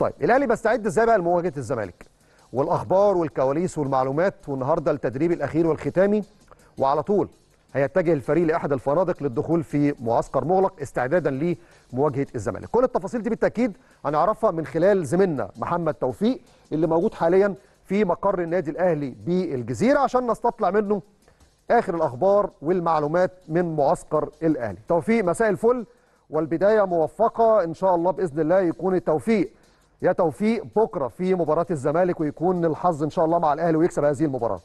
طيب الاهلي بيستعد ازاي بقى لمواجهه الزمالك والاخبار والكواليس والمعلومات والنهارده التدريب الاخير والختامي وعلى طول هيتجه الفريق لاحد الفنادق للدخول في معسكر مغلق استعدادا لمواجهه الزمالك كل التفاصيل دي بالتاكيد هنعرفها من خلال زميلنا محمد توفيق اللي موجود حاليا في مقر النادي الاهلي بالجزيره عشان نستطلع منه اخر الاخبار والمعلومات من معسكر الاهلي توفيق مساء الفل والبدايه موفقه ان شاء الله باذن الله يكون التوفيق يا توفيق بكره في مباراه الزمالك ويكون الحظ ان شاء الله مع الاهلي ويكسب هذه المباراه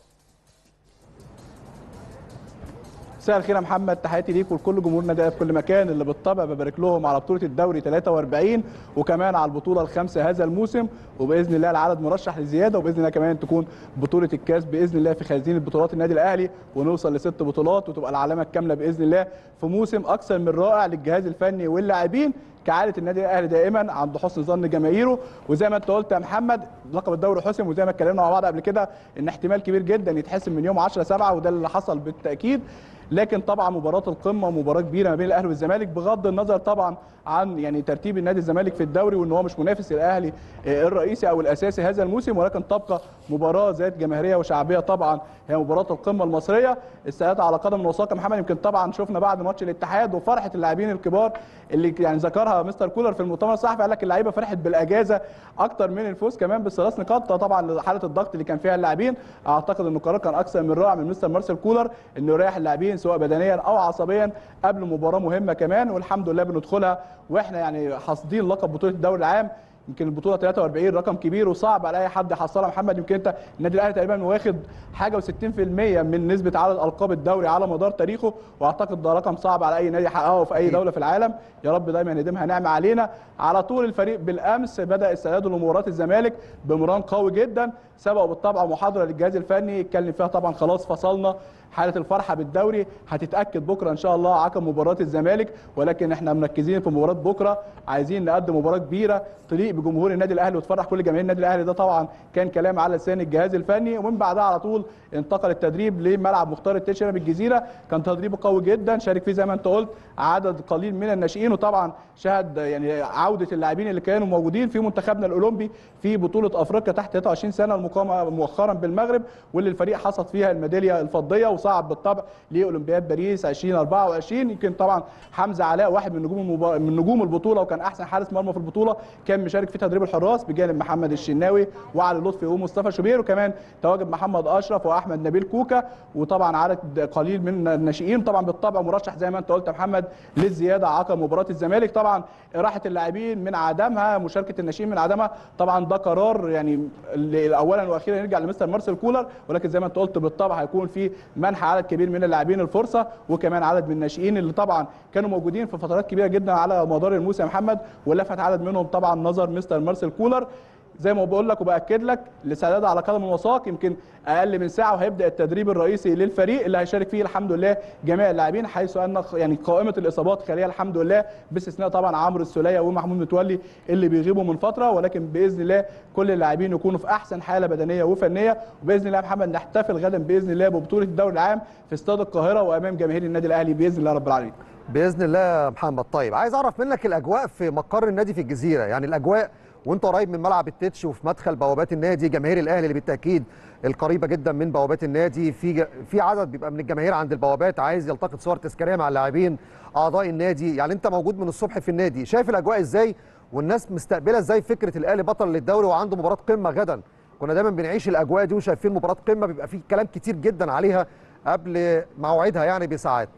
مساء الخير يا محمد تحياتي ليك ولكل جمهور النادي في كل مكان اللي بالطبع ببارك لهم على بطوله الدوري 43 وكمان على البطوله الخامسه هذا الموسم وباذن الله العدد مرشح لزياده وباذن الله كمان تكون بطوله الكاس باذن الله في خزينه بطولات النادي الاهلي ونوصل لست بطولات وتبقى العلامه الكامله باذن الله في موسم اكثر من رائع للجهاز الفني واللاعبين كعاده النادي الاهلي دائما عند حسن ظن جماهيره وزي ما انت قلت يا محمد لقب الدوري حسم وزي ما اتكلمنا مع بعض قبل كده ان احتمال كبير جدا يتحسم من يوم 10 7 وده اللي حصل بالتاكيد لكن طبعا مباراه القمه مباراه كبيره ما بين الاهلي والزمالك بغض النظر طبعا عن يعني ترتيب النادي الزمالك في الدوري وان هو مش منافس الاهلي الرئيسي او الاساسي هذا الموسم ولكن تبقى مباراه ذات جماهيريه وشعبيه طبعا هي مباراه القمه المصريه السيادة على قدم وساق محمد يمكن طبعا شفنا بعد ماتش الاتحاد وفرحه اللاعبين الكبار اللي يعني ذكرها مستر كولر في المؤتمر الصحفي قال لك اللعيبه فرحت بالاجازه اكتر من الفوز كمان بالثلاث نقاط طبعا حاله الضغط اللي كان فيها اللاعبين اعتقد ان القرار كان اكثر من رائع من مستر مارسيل كولر انه يريح اللاعبين سواء بدنيا او عصبيا قبل مباراه مهمه كمان والحمد لله بندخلها واحنا يعني حاصدين لقب بطوله الدوري العام يمكن البطوله 43 رقم كبير وصعب على اي حد يحصلها محمد يمكن انت النادي الاهلي تقريبا واخد حاجه و60% من نسبه عدد القاب الدوري على مدار تاريخه واعتقد ده رقم صعب على اي نادي يحققه في اي دوله في العالم يا رب دايما يديمها نعمه علينا على طول الفريق بالامس بدا استعداده لمباراه الزمالك بمران قوي جدا سبقوا بالطبع محاضره للجهاز الفني اتكلم فيها طبعا خلاص فصلنا حاله الفرحه بالدوري هتتاكد بكره ان شاء الله عقب مباراه الزمالك ولكن احنا مركزين في مباراه بكره عايزين نقدم مباراه كبيره تليق بجمهور النادي الاهلي وتفرح كل جماهير النادي الاهلي ده طبعا كان كلام على لسان الجهاز الفني ومن بعدها على طول انتقل التدريب لملعب مختار التشري بالجزيره كان تدريب قوي جدا شارك فيه زي ما انت قلت عدد قليل من الناشئين وطبعا شهد يعني عوده اللاعبين اللي كانوا موجودين في منتخبنا الاولمبي في بطوله افريقيا تحت 23 سنه المقامه مؤخرا بالمغرب واللي الفريق حصد فيها الميداليه الفضيه وصعد بالطبع لاولمبياد باريس 2024 يمكن طبعا حمزه علاء واحد من نجوم المبا... من نجوم البطوله وكان احسن حارس مرمى في البطوله كان مشارك في تدريب الحراس بجانب محمد الشناوي وعلي لطفي ومصطفى شوبير وكمان تواجد محمد اشرف واحمد نبيل كوكا وطبعا عدد قليل من الناشئين طبعا بالطبع مرشح زي ما انت قلت يا محمد للزياده عقب مباراه الزمالك طبعا راحه اللاعبين من عدمها مشاركه الناشئين من عدمها طبعا ده قرار يعني اولا واخيرا يرجع لمستر مارسيل كولر ولكن زي ما انت قلت بالطبع هيكون في منح عدد كبير من اللاعبين الفرصه وكمان عدد من الناشئين اللي طبعا كانوا موجودين في فترات كبيره جدا على مدار الموسم يا محمد ولفت عدد منهم طبعا نظر مستر مارسيل كولر زي ما بقول لك وباكد لك الاستعداد على قدم وساق يمكن اقل من ساعه وهيبدا التدريب الرئيسي للفريق اللي هيشارك فيه الحمد لله جميع اللاعبين حيث ان يعني قائمه الاصابات خاليه الحمد لله باستثناء طبعا عمرو السوليه ومحمود متولي اللي بيغيبوا من فتره ولكن باذن الله كل اللاعبين يكونوا في احسن حاله بدنيه وفنيه وباذن الله يا محمد نحتفل غدا باذن الله ببطوله الدوري العام في استاد القاهره وامام جماهير النادي الاهلي باذن الله رب العالمين باذن الله يا محمد طيب عايز اعرف منك الاجواء في مقر النادي في الجزيره يعني الاجواء وانت قريب من ملعب التتش وفي مدخل بوابات النادي جماهير الاهلي اللي بالتاكيد القريبه جدا من بوابات النادي في في عدد بيبقى من الجماهير عند البوابات عايز يلتقط صور تذكاريه مع اللاعبين اعضاء النادي يعني انت موجود من الصبح في النادي شايف الاجواء ازاي والناس مستقبله ازاي فكره الاهلي بطل للدوري وعنده مباراه قمه غدا كنا دايما بنعيش الاجواء دي وشايفين مباراه قمه بيبقى في كلام كتير جدا عليها قبل موعدها يعني بساعات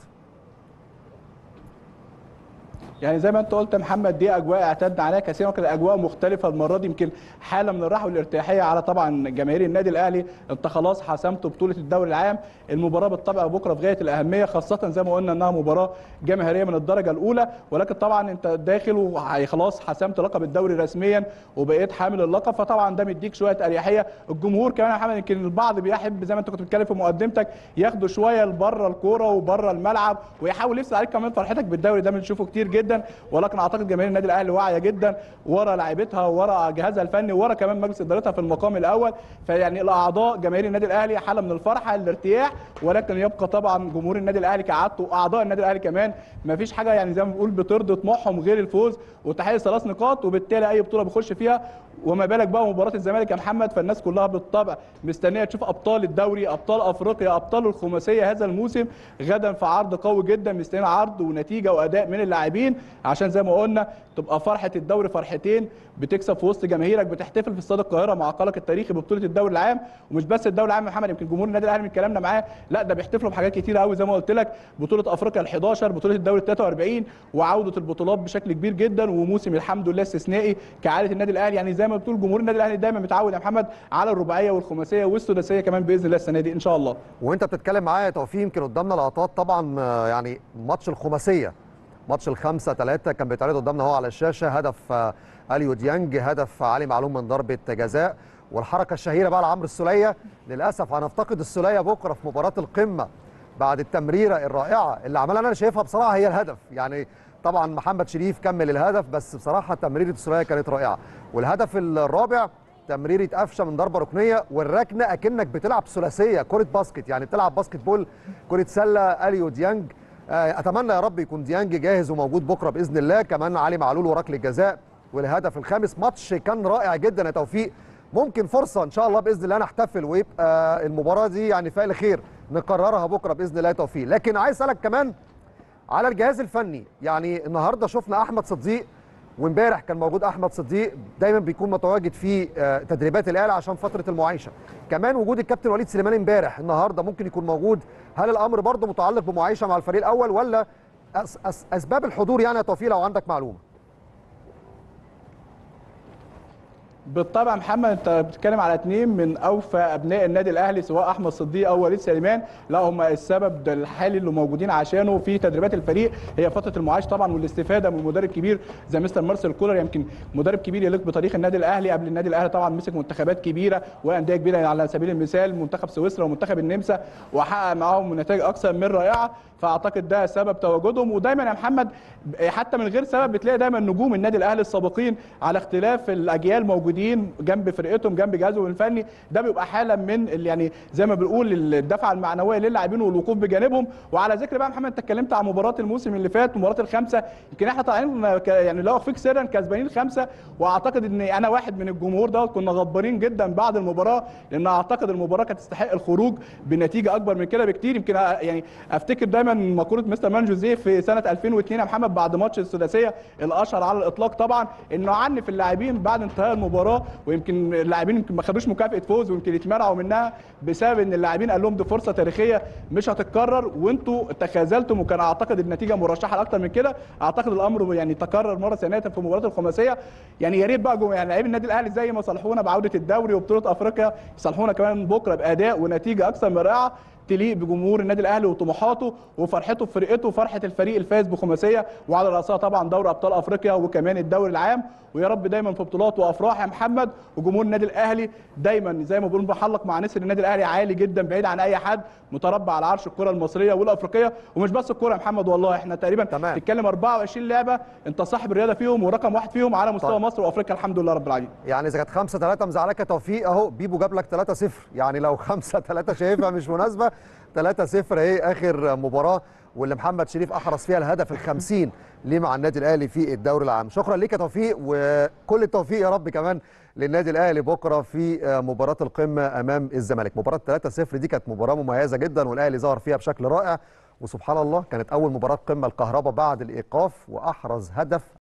يعني زي ما انت قلت يا محمد دي اجواء اعتدنا عليها كثيرا وكانت اجواء مختلفه المره دي يمكن حاله من الراحه والارتياحيه على طبعا جماهير النادي الاهلي انت خلاص حسمت بطوله الدوري العام المباراه بالطبع بكره في غايه الاهميه خاصه زي ما قلنا انها مباراه جماهيريه من الدرجه الاولى ولكن طبعا انت داخل وخلاص حسمت لقب الدوري رسميا وبقيت حامل اللقب فطبعا ده مديك شويه اريحيه الجمهور كمان يا محمد يمكن البعض بيحب زي ما انت كنت بتتكلم في مقدمتك ياخدوا شويه لبره الكوره وبره الملعب ويحاول يفصل عليك كمان فرحتك بالدوري ده بنشوفه كتير جدا جدا ولكن اعتقد جماهير النادي الاهلي واعيه جدا ورا لاعيبتها ورا جهازها الفني ورا كمان مجلس ادارتها في المقام الاول فيعني الاعضاء جماهير النادي الاهلي حاله من الفرحه الارتياح ولكن يبقى طبعا جمهور النادي الاهلي كعادته واعضاء النادي الاهلي كمان ما فيش حاجه يعني زي ما بنقول بترضي طموحهم غير الفوز وتحقيق ثلاث نقاط وبالتالي اي بطوله بيخش فيها وما بالك بقى مباراه الزمالك يا محمد فالناس كلها بالطبع مستنيه تشوف ابطال الدوري ابطال افريقيا ابطال الخماسيه هذا الموسم غدا في عرض قوي جدا مستنيين عرض ونتيجه واداء من اللاعبين عشان زي ما قلنا تبقى فرحه الدوري فرحتين بتكسب في وسط جماهيرك بتحتفل في استاد القاهره مع قلق التاريخي ببطوله الدوري العام ومش بس الدوري العام يا محمد يمكن جمهور النادي الاهلي من كلامنا معاه لا ده بيحتفلوا بحاجات كتيره قوي زي ما قلت لك بطوله افريقيا ال11 بطوله الدوري ال43 وعوده البطولات بشكل كبير جدا وموسم الحمد لله استثنائي كعاده النادي الاهلي يعني زي ما بتقول جمهور النادي الاهلي دايما متعود يا محمد على الرباعيه والخماسيه والسداسيه كمان باذن الله السنه دي ان شاء الله وانت بتتكلم معايا يا توفيق يمكن قدامنا لقطات طبعا آه، يعني ماتش الخماسيه ماتش الخمسة ثلاثة كان بيتعرض قدامنا هو على الشاشة هدف آه، اليو ديانج هدف علي معلوم من ضربة جزاء والحركة الشهيرة بقى لعمرو السولية للأسف هنفتقد السولية بكرة في مباراة القمة بعد التمريرة الرائعة اللي عملها أنا شايفها بصراحة هي الهدف يعني طبعا محمد شريف كمل الهدف بس بصراحة تمريرة السولية كانت رائعة والهدف الرابع تمريرة قفشه من ضربه ركنيه والركنه اكنك بتلعب ثلاثيه كره باسكت يعني بتلعب باسكت بول كره سله اليو ديانج آه، اتمنى يا رب يكون ديانج جاهز وموجود بكره باذن الله كمان علي معلول وركله الجزاء والهدف الخامس ماتش كان رائع جدا يا توفيق ممكن فرصه ان شاء الله باذن الله نحتفل ويبقى المباراه دي يعني فعل خير نقررها بكره باذن الله يا توفيق لكن عايز اسالك كمان على الجهاز الفني يعني النهارده شفنا احمد صديق وامبارح كان موجود احمد صديق دايما بيكون متواجد في آه، تدريبات الاهلي عشان فتره المعايشه كمان وجود الكابتن وليد سليمان امبارح النهارده ممكن يكون موجود هل الامر برضه متعلق بمعايشه مع الفريق الاول ولا أس أس اسباب الحضور يعني يا توفيق لو عندك معلومه بالطبع محمد انت بتتكلم على اثنين من اوفى ابناء النادي الاهلي سواء احمد صديق او وليد سليمان لا هم السبب ده الحالي اللي موجودين عشانه في تدريبات الفريق هي فتره المعاش طبعا والاستفاده من مدرب كبير زي مستر مارسيل كولر يمكن مدرب كبير يليق بتاريخ النادي الاهلي قبل النادي الاهلي طبعا مسك منتخبات كبيره وانديه كبيره على سبيل المثال منتخب سويسرا ومنتخب النمسا وحقق معاهم نتائج اكثر من رائعه فاعتقد ده سبب تواجدهم ودايما يا محمد حتى من غير سبب بتلاقي دايما نجوم النادي الاهلي السابقين على اختلاف الاجيال موجودين جنب فرقتهم جنب جهازهم الفني ده بيبقى حاله من ال- يعني زي ما بنقول الدفعه المعنويه للاعبين والوقوف بجانبهم وعلى ذكر بقى محمد انت اتكلمت عن مباراه الموسم اللي فات مباراه الخمسه يمكن احنا طالعين ك- يعني لا اخفيك سرا كسبانين خمسه واعتقد ان انا واحد من الجمهور دوت كنا غضبانين جدا بعد المباراه لان اعتقد المباراه كانت تستحق الخروج بنتيجه اكبر من كده بكتير يمكن أ- يعني افتكر دايما مقوله مستر مان جوزيه في سنه 2002 يا محمد بعد ماتش السداسيه الاشهر على الاطلاق طبعا انه عنف اللاعبين بعد انتهاء المباراه ويمكن اللاعبين يمكن ما خدوش مكافاه فوز ويمكن اتمنعوا منها بسبب ان اللاعبين قال لهم دي فرصه تاريخيه مش هتتكرر وانتوا تخاذلتم وكان اعتقد النتيجه مرشحه لاكتر من كده اعتقد الامر يعني تكرر مره ثانيه في مباراه الخماسيه يعني يا ريت بقى جو- يعني لاعبي النادي الاهلي زي ما صالحونا بعوده الدوري وبطوله افريقيا يصالحونا كمان بكره باداء ونتيجه اكثر من رائعه تليق بجمهور النادي الاهلي وطموحاته وفرحته بفرقته وفرحه الفريق الفائز بخماسيه وعلى راسها طبعا دوري ابطال افريقيا وكمان الدوري العام ويا رب دايما في بطولات وافراح يا محمد وجمهور النادي الاهلي دايما زي ما بنقول بحلق مع نسر النادي الاهلي عالي جدا بعيد عن اي حد متربع على عرش الكره المصريه والافريقيه ومش بس الكره يا محمد والله احنا تقريبا تمام. بتتكلم 24 لعبه انت صاحب الرياضه فيهم ورقم واحد فيهم على مستوى طيب. مصر وافريقيا الحمد لله رب العالمين يعني اذا كانت 5 3 مزعلك يا توفيق اهو بيبو جاب لك 3 0 يعني لو 5 3 شايفها مش مناسبه 3 0 اهي اخر مباراه واللي محمد شريف احرز فيها الهدف ال 50 ليه مع النادي الاهلي في الدوري العام شكرا ليك يا توفيق وكل التوفيق يا رب كمان للنادي الاهلي بكره في مباراه القمه امام الزمالك مباراه 3 0 دي كانت مباراه مميزه جدا والاهلي ظهر فيها بشكل رائع وسبحان الله كانت اول مباراه قمه الكهرباء بعد الايقاف واحرز هدف